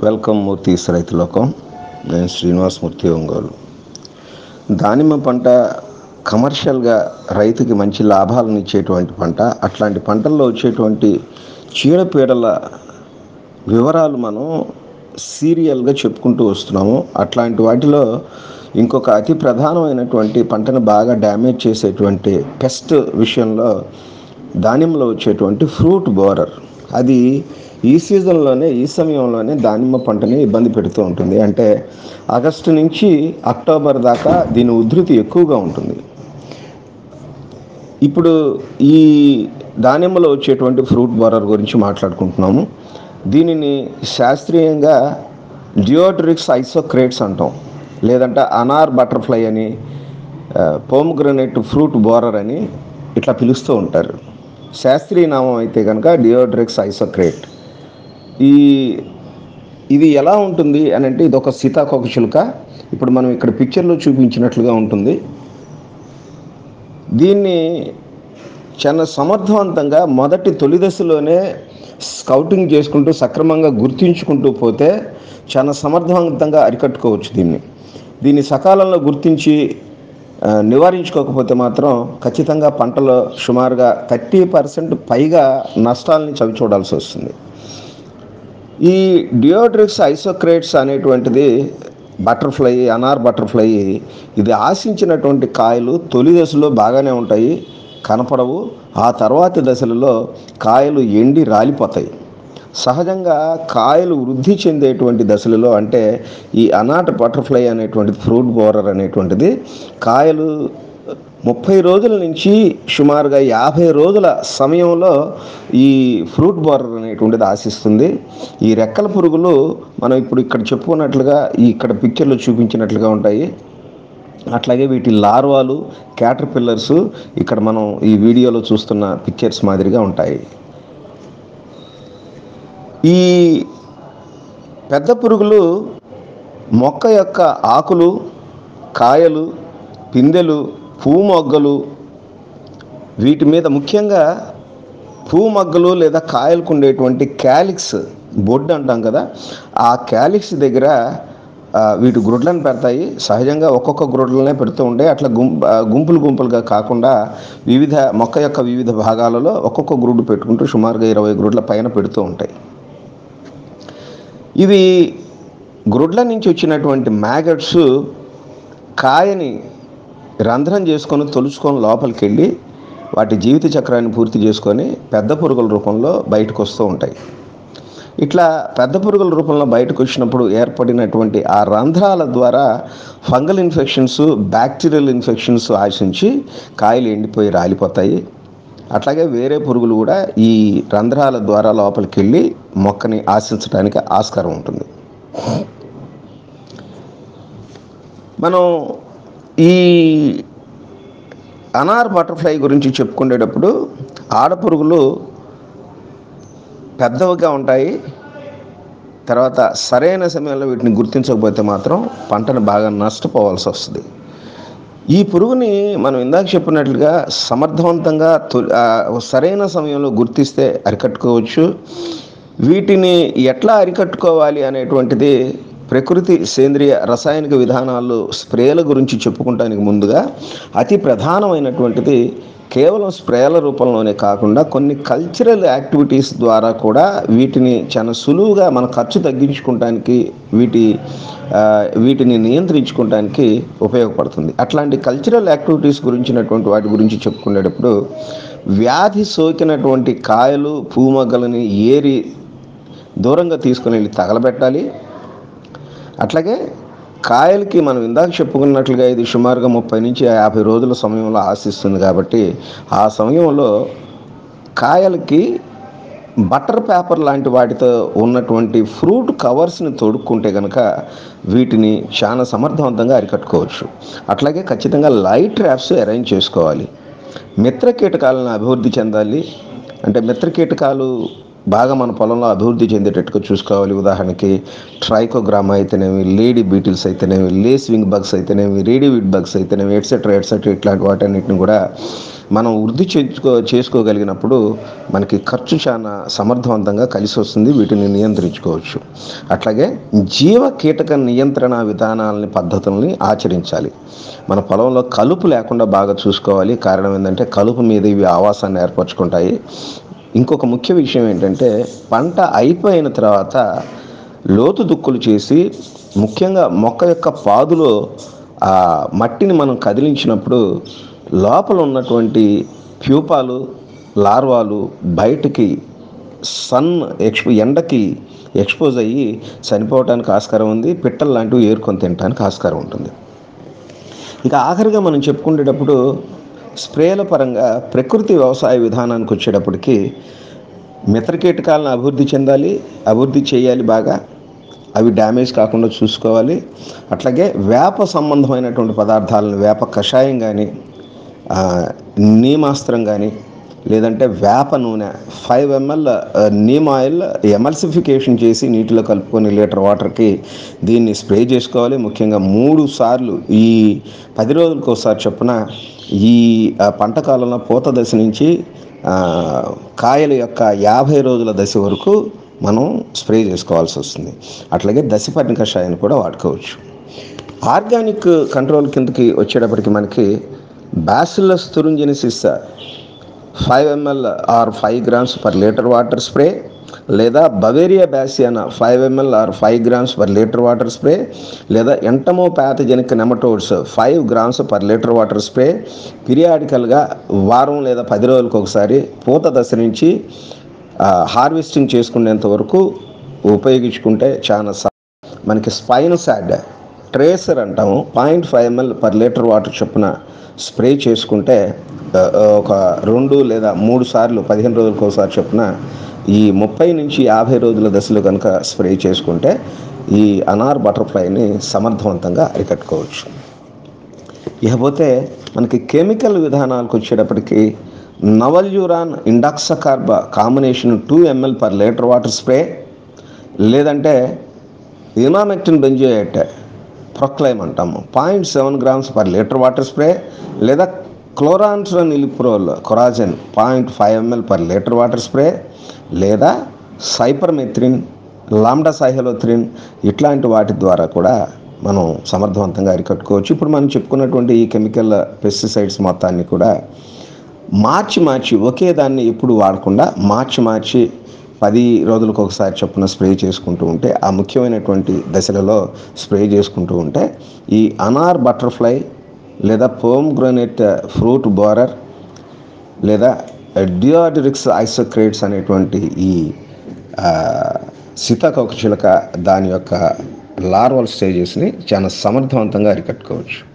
welcome మూర్తి రైతు లోకం నేను శ్రీనివాసమూర్తి ఒంగోలు దానిమ్మ పంట కమర్షియల్గా రైతుకి మంచి లాభాలను ఇచ్చేటువంటి పంట అట్లాంటి పంటల్లో వచ్చేటువంటి చీడపీడల వివరాలు మనం సీరియల్గా చెప్పుకుంటూ వస్తున్నాము అట్లాంటి వాటిలో ఇంకొక అతి ప్రధానమైనటువంటి పంటను బాగా డ్యామేజ్ చేసేటువంటి పెస్ట్ విషయంలో దానిమ్మలో వచ్చేటువంటి ఫ్రూట్ బోరర్ అది ఈ సీజన్లోనే ఈ సమయంలోనే దానిమ్మ పంటని ఇబ్బంది పెడుతూ ఉంటుంది అంటే ఆగస్టు నుంచి అక్టోబర్ దాకా దీని ఉధృతి ఎక్కువగా ఉంటుంది ఇప్పుడు ఈ దానిమ్మలో వచ్చేటువంటి ఫ్రూట్ బోరర్ గురించి మాట్లాడుకుంటున్నాము దీనిని శాస్త్రీయంగా జియోట్రిక్స్ ఐసోక్రేట్స్ అంటాం లేదంటే అనార్ బటర్ఫ్లై అని పోమ్గ్రనేట్ ఫ్రూట్ బోరర్ అని ఇట్లా పిలుస్తూ ఉంటారు శాస్త్రీయ నామం అయితే కనుక డియోడ్రిక్స్ ఐసోక్రేట్ ఈ ఇది ఎలా ఉంటుంది అని అంటే ఇది ఒక సీతాకోక చిలుక ఇప్పుడు మనం ఇక్కడ పిక్చర్లో చూపించినట్లుగా ఉంటుంది దీన్ని చాలా సమర్థవంతంగా మొదటి తొలి దశలోనే స్కౌటింగ్ చేసుకుంటూ సక్రమంగా గుర్తించుకుంటూ పోతే చాలా సమర్థవంతంగా అరికట్టుకోవచ్చు దీన్ని దీన్ని సకాలంలో గుర్తించి ఆ, నివారించుకోకపోతే మాత్రం ఖచ్చితంగా పంటలో సుమారుగా థర్టీ పర్సెంట్ పైగా నష్టాలని చవి చూడాల్సి వస్తుంది ఈ డియోడ్రిక్స్ ఐసోక్రేట్స్ అనేటువంటిది బటర్ఫ్లై అనార్ బటర్ఫ్లై ఇది ఆశించినటువంటి కాయలు తొలి దశలో బాగానే ఉంటాయి కనపడవు ఆ తర్వాతి దశలలో కాయలు ఎండి రాలిపోతాయి సహజంగా కాయలు వృద్ధి చెందేటువంటి దశలలో అంటే ఈ అనాట్ బటర్ఫ్లై అనేటువంటి ఫ్రూట్ బోరర్ అనేటువంటిది కాయలు ముప్పై రోజుల నుంచి సుమారుగా యాభై రోజుల సమయంలో ఈ ఫ్రూట్ బోరర్ అనేటువంటిది ఆశిస్తుంది ఈ రెక్కల పురుగులు మనం ఇప్పుడు ఇక్కడ చెప్పుకున్నట్లుగా ఈ ఇక్కడ పిక్చర్లో చూపించినట్లుగా ఉంటాయి అట్లాగే వీటి లార్వాలు క్యాటర్ పిల్లర్స్ ఇక్కడ మనం ఈ వీడియోలో చూస్తున్న పిక్చర్స్ మాదిరిగా ఉంటాయి ఈ పెద్ద పురుగులు మొక్క యొక్క ఆకులు కాయలు పిందెలు పువ్వు మొగ్గలు వీటి మీద ముఖ్యంగా పువ్వు మొగ్గలు లేదా కాయలకు ఉండేటువంటి క్యాలిక్స్ బొడ్డు అంటాం కదా ఆ క్యాలిక్స్ దగ్గర ఆ, వీటి గ్రుడ్లను పెడతాయి సహజంగా ఒక్కొక్క గ్రుడ్లనే పెడుతూ ఉంటాయి అట్లా గుం ఆ, గుంపులు గుంపులుగా కాకుండా వివిధ మొక్క యొక్క వివిధ భాగాలలో ఒక్కొక్క గ్రుడ్డు పెట్టుకుంటూ సుమారుగా ఇరవై గ్రుడ్ల పైన పెడుతూ ఉంటాయి ఇవి గ్రుడ్ల నుంచి వచ్చినటువంటి మ్యాగట్స్ కాయని రంధ్రం చేసుకొని తొలుచుకొని లోపలికి వెళ్ళి వాటి జీవిత చక్రాన్ని పూర్తి చేసుకొని పెద్ద పురుగుల రూపంలో బయటకు వస్తూ ఉంటాయి ఇట్లా పెద్ద పురుగుల రూపంలో బయటకు వచ్చినప్పుడు ఏర్పడినటువంటి ఆ రంధ్రాల ద్వారా ఫంగల్ ఇన్ఫెక్షన్స్ బ్యాక్టీరియల్ ఇన్ఫెక్షన్స్ ఆశించి కాయలు ఎండిపోయి రాలిపోతాయి అట్లాగే వేరే పురుగులు కూడా ఈ రంధ్రాల ద్వారా లోపలికి వెళ్ళి మొక్కని ఆశించడానికి ఆస్కారం ఉంటుంది మనం ఈ అనార్ బటర్ఫ్లై గురించి చెప్పుకునేటప్పుడు ఆడపురుగులు పెద్దవిగా ఉంటాయి తర్వాత సరైన సమయంలో వీటిని గుర్తించకపోతే మాత్రం పంటను బాగా నష్టపోవాల్సి వస్తుంది ఈ పురుగుని మనం ఇందాక చెప్పినట్లుగా సమర్థవంతంగా తొలి- ఆ, సరైన సమయంలో గుర్తిస్తే అరికట్టుకోవచ్చు వీటిని ఎట్లా అరికట్టుకోవాలి అనేటువంటిది ప్రకృతి సేంద్రియ రసాయనిక విధానాలు స్ప్రేల గురించి చెప్పుకుంటానికి ముందుగా అతి ప్రధానమైనటువంటిది కేవలం స్ప్రేల రూపంలోనే కాకుండా కొన్ని కల్చరల్ యాక్టివిటీస్ ద్వారా కూడా వీటిని చాలా సులువుగా మన ఖర్చు తగ్గించుకోవడానికి వీటి ఆ, వీటిని నియంత్రించుకోవడానికి ఉపయోగపడుతుంది అట్లాంటి కల్చరల్ యాక్టివిటీస్ గురించినటువంటి వాటి గురించి చెప్పుకునేటప్పుడు వ్యాధి సోకినటువంటి కాయలు పూమగ్గలని ఏరి దూరంగా తీసుకుని వెళ్ళి తగలబెట్టాలి అట్లాగే కాయలకి మనం ఇందాక చెప్పుకున్నట్లుగా ఇది సుమారుగా ముప్పై నుంచి యాభై రోజుల సమయంలో ఆశిస్తుంది కాబట్టి ఆ సమయంలో కాయలకి బటర్ పేపర్ లాంటి వాటితో ఉన్నటువంటి ఫ్రూట్ కవర్స్ని తొడుక్కుంటే కనుక వీటిని చాలా సమర్థవంతంగా అరికట్టుకోవచ్చు అట్లాగే ఖచ్చితంగా లైట్ ట్రాప్స్ అరేంజ్ చేసుకోవాలి మిత్ర కీటకాలను అభివృద్ధి చెందాలి అంటే మిత్ర కీటకాలు బాగా మన పొలంలో అభివృద్ధి చెందేటట్టుగా చూసుకోవాలి ఉదాహరణకి ట్రైకోగ్రామా అయితేనేమి లేడీ బీటిల్స్ అయితేనేమి లేస్ వింగ్ బగ్స్ అయితేనేమి రేడివిడ్ బగ్స్ అయితేనేమి ఎట్సెట్రా ఎట్సెట్రా ఇట్లాంటి వాటన్నిటిని కూడా మనం వృద్ధి చేసుకో చేసుకోగలిగినప్పుడు మనకి ఖర్చు చాలా సమర్థవంతంగా కలిసి వస్తుంది వీటిని నియంత్రించుకోవచ్చు అట్లాగే జీవ కీటక నియంత్రణ విధానాలని పద్ధతుల్ని ఆచరించాలి మన పొలంలో కలుపు లేకుండా బాగా చూసుకోవాలి కారణం ఏంటంటే కలుపు మీద ఇవి ఆవాసాన్ని ఏర్పరచుకుంటాయి ఇంకొక ముఖ్య విషయం ఏంటంటే పంట అయిపోయిన తర్వాత లోతు దుక్కులు చేసి ముఖ్యంగా మొక్క యొక్క పాదులో ఆ మట్టిని మనం కదిలించినప్పుడు లోపల ఉన్నటువంటి ప్యూపాలు లార్వాలు బయటికి సన్ ఎక్స్పో ఎండకి ఎక్స్పోజ్ అయ్యి చనిపోవడానికి ఆస్కారం ఉంది పిట్టలు లాంటివి ఏరుకొని తినడానికి ఆస్కారం ఉంటుంది ఇక ఆఖరిగా మనం చెప్పుకునేటప్పుడు స్ప్రేల పరంగా ప్రకృతి వ్యవసాయ విధానానికి వచ్చేటప్పటికి మిత్ర కీటకాలను అభివృద్ధి చెందాలి అభివృద్ధి చేయాలి బాగా అవి డ్యామేజ్ కాకుండా చూసుకోవాలి అట్లాగే వేప సంబంధమైనటువంటి పదార్థాలను వేప కషాయం కానీ నీమాస్త్రం కానీ లేదంటే వేప నూనె five ML neem oil emulsification చేసి నీటిలో కలుపుకొని లీటర్ వాటర్కి దీన్ని స్ప్రే చేసుకోవాలి ముఖ్యంగా మూడు సార్లు ఈ పది రోజులకు ఒకసారి చొప్పున ఈ ఆ, పంట కాలంలో పూత దశ నుంచి ఆ, కాయల యొక్క యాభై రోజుల దశ వరకు మనం స్ప్రే చేసుకోవాల్సి వస్తుంది అట్లాగే దశపర్ణ కషాయాన్ని కూడా వాడుకోవచ్చు ఆర్గానిక్ కంట్రోల్ కిందకి వచ్చేటప్పటికి మనకి bacillus thuringiensis five ML or five grams per litre water spray లేదా beauveria bassiana five ML or five grams per litre water spray లేదా entomopathogenic nematodes five grams per litre water spray పీరియాడికల్గా వారం లేదా పది రోజులకు ఒకసారి పూత దశ నుంచి హార్వెస్టింగ్ చేసుకునేంత వరకు ఉపయోగించుకుంటే చాలా స- మనకి స్పైన్ సాడ్ ట్రేసర్ అంటాము point five ML per litre water చొప్పున స్ప్రే చేసుకుంటే ఆ, ఒక రెండు లేదా మూడు సార్లు పదిహేను రోజులకు ఒకసారి చొప్పున ఈ ముప్పై నుంచి యాభై రోజుల దశలో కనుక స్ప్రే చేసుకుంటే ఈ అనార్ బటర్ఫ్లైని సమర్థవంతంగా అరికట్టుకోవచ్చు ఇకపోతే మనకి కెమికల్ విధానాలకు వచ్చేటప్పటికి novaluron indoxacarb combination two ML per litre water spray లేదంటే ఇమామెక్టిన్ బెంజోయేట్ ప్రొక్లైమ్ అంటాము point seven grams per litre water spray లేదా chlorantraniliprole Coragen point five ML per litre water spray లేదా సైపర్మెథ్రిన్ లాండా సైహలోథ్రిన్ ఇట్లాంటి వాటి ద్వారా కూడా మనం సమర్థవంతంగా అరికట్టుకోవచ్చు ఇప్పుడు మనం చెప్పుకున్నటువంటి ఈ కెమికల్ పెస్టిసైడ్స్ మొత్తాన్ని కూడా మార్చి మార్చి ఒకే దాన్ని ఎప్పుడు వాడకుండా మార్చి మార్చి పది రోజులకు ఒకసారి చొప్పున స్ప్రే చేసుకుంటూ ఉంటే ఆ ముఖ్యమైనటువంటి దశలలో స్ప్రే చేసుకుంటూ ఉంటే ఈ అనార్ బటర్ఫ్లై లేదా పోమ్ గ్రోనెట్ ఫ్రూట్ బోరర్ లేదా డియోడరిక్స్ ఐసోక్రేట్స్ అనేటువంటి ఈ ఆ, సీతాకోక చిలుక దాని యొక్క లార్వల్ స్టేజెస్ని చాలా సమర్థవంతంగా అరికట్టుకోవచ్చు